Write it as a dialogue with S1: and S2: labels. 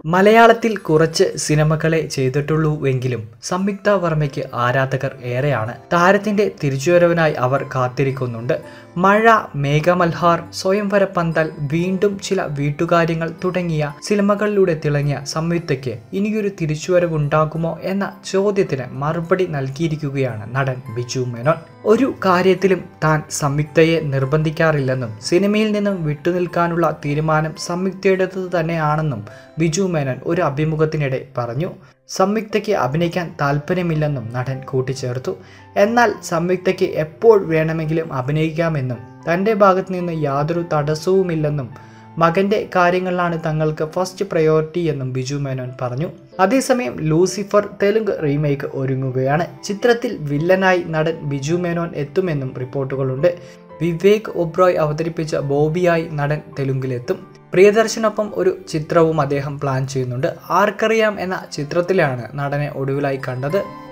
S1: മലയാളത്തിൽ കുറച്ച് സിനിമകളെ ചെയ്തിട്ടുള്ളൂവെങ്കിലും സംയുക്ത വർമ്മയ്ക്ക് ആരാധകർ ഏറെയാണ് താരത്തിന്റെ തിരിച്ചുവരവിനായി അവർ കാത്തിരിക്കുന്നുണ്ട് മഴ മേഘമൽഹാർ സ്വയംവര പന്തൽ വീണ്ടും ചില വീട്ടുകാര്യങ്ങൾ തുടങ്ങിയ സിനിമകളിലൂടെ തിളങ്ങിയ സംയുക്തയ്ക്ക് ഇനിയൊരു തിരിച്ചുവരവുണ്ടാകുമോ എന്ന ചോദ്യത്തിന് മറുപടി നൽകിയിരിക്കുകയാണ് നടൻ ബിജു മേനോൻ ഒരു കാര്യത്തിലും താൻ സംയുക്തയെ നിർബന്ധിക്കാറില്ലെന്നും സിനിമയിൽ നിന്നും വിട്ടുനിൽക്കാനുള്ള തീരുമാനം സംയുക്തയുടേത് തന്നെയാണെന്നും ബിജു മേനോൻ ഒരു അഭിമുഖത്തിനിടെ പറഞ്ഞു സംയുക്തയ്ക്ക് അഭിനയിക്കാൻ താല്പര്യമില്ലെന്നും നടൻ കൂട്ടിച്ചേർത്തു എന്നാൽ സംയുക്തയ്ക്ക് എപ്പോൾ വേണമെങ്കിലും അഭിനയിക്കാമെന്നും തൻ്റെ ഭാഗത്ത് നിന്ന് യാതൊരു തടസ്സവുമില്ലെന്നും മകന്റെ കാര്യങ്ങളിലാണ് തങ്ങൾക്ക് ഫസ്റ്റ് പ്രയോറിറ്റി എന്നും ബിജു മേനോൻ പറഞ്ഞു അതേസമയം ലൂസിഫർ തെലുങ്ക് റീമേക്ക് ഒരുങ്ങുകയാണ് ചിത്രത്തിൽ വില്ലനായി നടൻ ബിജു മേനോൻ എത്തുമെന്നും റിപ്പോർട്ടുകളുണ്ട് വിവേക് ഒബ്രോയ് അവതരിപ്പിച്ച ബോബിയായി നടൻ തെലുങ്കിലെത്തും പ്രിയദർശനൊപ്പം ഒരു ചിത്രവും അദ്ദേഹം പ്ലാൻ ചെയ്യുന്നുണ്ട് ആർക്കറിയാം എന്ന ചിത്രത്തിലാണ് നടനെ ഒടുവിലായി കണ്ടത്